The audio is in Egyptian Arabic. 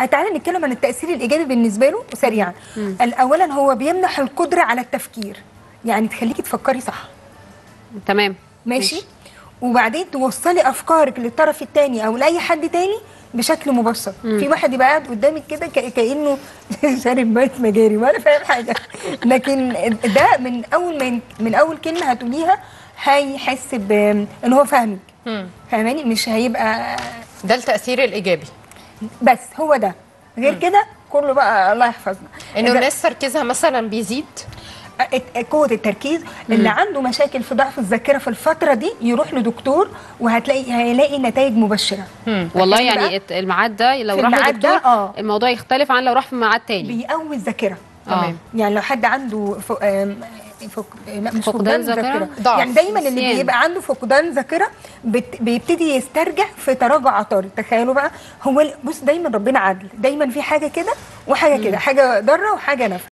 تعالى نتكلم عن التاثير الايجابي بالنسبه له سريعا اولا هو بيمنح القدره على التفكير يعني تخليكي تفكري صح تمام ماشي وبعدين توصلي افكارك للطرف الثاني او لاي حد تاني بشكل مبسط في واحد يبقى قاعد قدامك كده ك- كانه شارب ميه مجاري ولا فاهم حاجه لكن ده من اول ما ين- من اول كلمه هتقوليها هيحس ب- ان هو فاهمك فاهماني مش هيبقى ده التاثير الايجابي بس هو ده غير كده كله بقى الله يحفظنا انه إذا- الناس تركيزها مثلا بيزيد الت- قوه التركيز اللي عنده مشاكل في ضعف الذاكره في الفتره دي يروح لدكتور وهتلاقي هيلاقي نتائج مبشره والله فاهمني يعني بقى؟ الت- الميعاد ده لو في راح الميعاد ده، لدكتور آه. الموضوع يختلف عن لو راح في ميعاد تاني بيقوي الذاكره تمام. يعني لو حد عنده ف... آم، فق... لا مش فقدان ذاكرة؟ ضعف. يعني دايما اللي نسيان. بيبقى عنده فقدان ذاكره بت... بيبتدي يسترجع في تراجع عطاري تخيلوا بقى هو ال- بص دايما ربنا عدل دايما في حاجه كده وحاجه كده حاجه ضاره وحاجه نفع